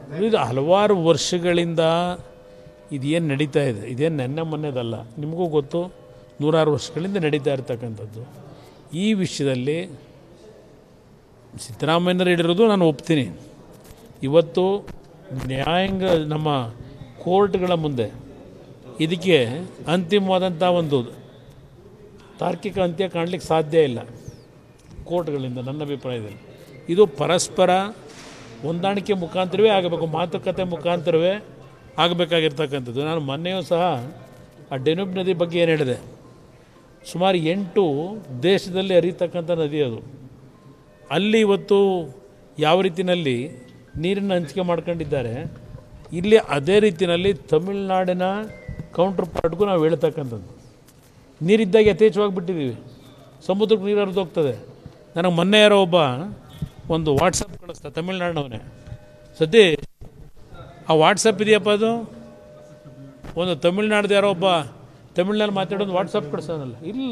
ಇದು ಹಲವಾರು ವರ್ಷಗಳಿಂದ ಇದೇನು ನಡೀತಾ ಇದೆ ಇದೇನು ನೆನ್ನೆ ಮೊನ್ನೆದಲ್ಲ ನಿಮಗೂ ಗೊತ್ತು ನೂರಾರು ವರ್ಷಗಳಿಂದ ನಡೀತಾ ಇರ್ತಕ್ಕಂಥದ್ದು ಈ ವಿಷಯದಲ್ಲಿ ಸಿದ್ದರಾಮಯ್ಯನವರು ಹೇಳಿರೋದು ನಾನು ಒಪ್ತೀನಿ ಇವತ್ತು ನ್ಯಾಯಾಂಗ ನಮ್ಮ ಕೋರ್ಟ್ಗಳ ಮುಂದೆ ಇದಕ್ಕೆ ಅಂತಿಮವಾದಂಥ ಒಂದು ತಾರ್ಕಿಕ ಅಂತ್ಯ ಕಾಣಲಿಕ್ಕೆ ಸಾಧ್ಯ ಇಲ್ಲ ಕೋರ್ಟ್ಗಳಿಂದ ನನ್ನ ಅಭಿಪ್ರಾಯದಲ್ಲಿ ಇದು ಪರಸ್ಪರ ಹೊಂದಾಣಿಕೆ ಮುಖಾಂತರವೇ ಆಗಬೇಕು ಮಾತುಕತೆ ಮುಖಾಂತರವೇ ಆಗಬೇಕಾಗಿರ್ತಕ್ಕಂಥದ್ದು ನಾನು ಮೊನ್ನೆಯೂ ಸಹ ಆ ಡೆನುಬ್ ನದಿ ಬಗ್ಗೆ ಏನು ಹೇಳಿದೆ ಸುಮಾರು ಎಂಟು ದೇಶದಲ್ಲಿ ಹರಿತಕ್ಕಂಥ ನದಿ ಅದು ಅಲ್ಲಿ ಇವತ್ತು ಯಾವ ರೀತಿಯಲ್ಲಿ ನೀರನ್ನು ಹಂಚಿಕೆ ಮಾಡ್ಕೊಂಡಿದ್ದಾರೆ ಇಲ್ಲಿ ಅದೇ ರೀತಿಯಲ್ಲಿ ತಮಿಳುನಾಡಿನ ಕೌಂಟರ್ ಪಾರ್ಟ್ಗೂ ನಾವು ಹೇಳ್ತಕ್ಕಂಥದ್ದು ನೀರಿದ್ದಾಗ ಯಥೇಚ್ಛವಾಗಿ ಬಿಟ್ಟಿದ್ದೀವಿ ಸಮುದ್ರಕ್ಕೆ ನೀರು ಹರಿದು ಹೋಗ್ತದೆ ನನಗೆ ಮೊನ್ನೆ ಯಾರೋ ಒಬ್ಬ ಒಂದು ವಾಟ್ಸಪ್ ಕಳಿಸ್ತಾ ತಮಿಳ್ನಾಡಿನವನೇ ಸತಿ ಆ ವಾಟ್ಸಪ್ ಇದೆಯಪ್ಪ ಅದು ಒಂದು ತಮಿಳ್ನಾಡ್ದು ಯಾರೋ ಒಬ್ಬ ತಮಿಳ್ನಲ್ಲಿ ಮಾತಾಡೋದು ವಾಟ್ಸಪ್ ಕಳಿಸೋನಲ್ಲ ಇಲ್ಲ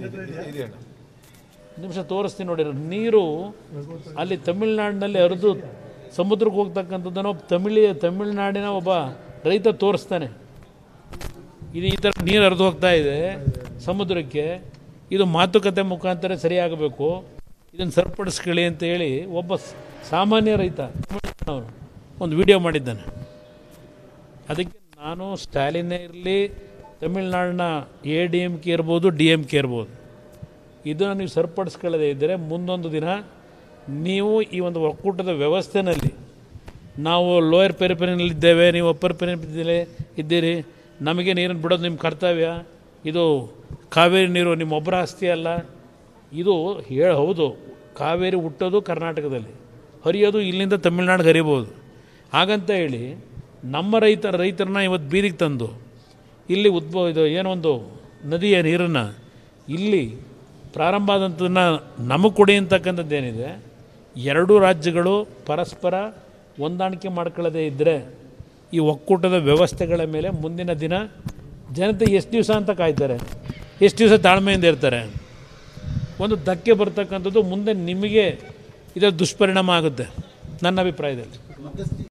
ನಿಮಿಷ ತೋರಿಸ್ತೀನಿ ನೋಡಿ ನೀರು ಅಲ್ಲಿ ತಮಿಳ್ನಾಡಿನಲ್ಲಿ ಹರಿದು ಸಮುದ್ರಕ್ಕೆ ಹೋಗ್ತಕ್ಕಂಥದ್ದನ್ನು ಒಬ್ಬ ತಮಿಳಿ ತಮಿಳ್ನಾಡಿನ ಒಬ್ಬ ರೈತ ತೋರಿಸ್ತಾನೆ ಇದು ಈ ಥರ ನೀರು ಹರಿದು ಹೋಗ್ತಾ ಇದೆ ಸಮುದ್ರಕ್ಕೆ ಇದು ಮಾತುಕತೆ ಮುಖಾಂತರ ಸರಿಯಾಗಬೇಕು ಇದನ್ನು ಸರಿಪಡಿಸ್ಕೊಳ್ಳಿ ಅಂತ ಹೇಳಿ ಒಬ್ಬ ಸ- ಸಾಮಾನ್ಯ ರೈತ ತಮಿಳ್ನಾಡಿನವನು ಒಂದು ವಿಡಿಯೋ ಮಾಡಿದ್ದಾನೆ ಅದಕ್ಕೆ ನಾನು ಸ್ಟಾಲಿನೇ ಇರಲಿ ತಮಿಳ್ನಾಡಿನ ಎ ಡಿ ಎಮ್ ಕೆ ಇರ್ಬೋದು ಡಿ ಎಮ್ ಕೆ ಇರ್ಬೋದು ಇದನ್ನು ನೀವು ಸರಿಪಡಿಸ್ಕೊಳ್ಳದೇ ಇದ್ದರೆ ಮುಂದೊಂದು ದಿನ ನೀವು ಈ ಒಂದು ಒಕ್ಕೂಟದ ವ್ಯವಸ್ಥೆನಲ್ಲಿ ನಾವು ಲೋಯರ್ ಪೆರಿಪೆರಿನಲ್ಲಿದ್ದೇವೆ ನೀವು ಅಪ್ಪರ್ ಪೆರಿಪೆರಿನಲ್ಲಿ ಇದ್ದೀರಿ ನಮಗೆ ನೀರನ್ನು ಬಿಡೋದು ನಿಮ್ಮ ಕರ್ತವ್ಯ ಇದು ಕಾವೇರಿ ನೀರು ನಿಮ್ಮ ಒಬ್ಬರ ಆಸ್ತಿ ಅಲ್ಲ ಇದು ಹೇಳ ಹೌದು ಕಾವೇರಿ ಹುಟ್ಟೋದು ಕರ್ನಾಟಕದಲ್ಲಿ ಹರಿಯೋದು ಇಲ್ಲಿಂದ ತಮಿಳ್ನಾಡಿಗೆ ಹರಿಬೋದು ಹಾಗಂತ ಹೇಳಿ ನಮ್ಮ ರೈತರ ರೈತರನ್ನ ಇವತ್ತು ಬೀದಿಗೆ ತಂದು ಇಲ್ಲಿ ಉದ್ಭವ ಇದು ಏನೋ ಒಂದು ನದಿಯ ನೀರನ್ನು ಇಲ್ಲಿ ಪ್ರಾರಂಭ ಆದಂಥದ್ದನ್ನು ನಮಗೆ ಕೊಡಿ ಅಂತಕ್ಕಂಥದ್ದೇನಿದೆ ಎರಡೂ ರಾಜ್ಯಗಳು ಪರಸ್ಪರ ಹೊಂದಾಣಿಕೆ ಮಾಡ್ಕೊಳ್ಳದೇ ಇದ್ದರೆ ಈ ಒಕ್ಕೂಟದ ವ್ಯವಸ್ಥೆಗಳ ಮೇಲೆ ಮುಂದಿನ ದಿನ ಜನತೆ ಎಷ್ಟು ದಿವಸ ಅಂತ ಕಾಯ್ತಾರೆ ಎಷ್ಟು ದಿವಸ ತಾಳ್ಮೆಯಿಂದ ಇರ್ತಾರೆ ಒಂದು ಧಕ್ಕೆ ಬರ್ತಕ್ಕಂಥದ್ದು ಮುಂದೆ ನಿಮಗೆ ಇದರ ದುಷ್ಪರಿಣಾಮ ಆಗುತ್ತೆ ನನ್ನ ಅಭಿಪ್ರಾಯದಲ್ಲಿ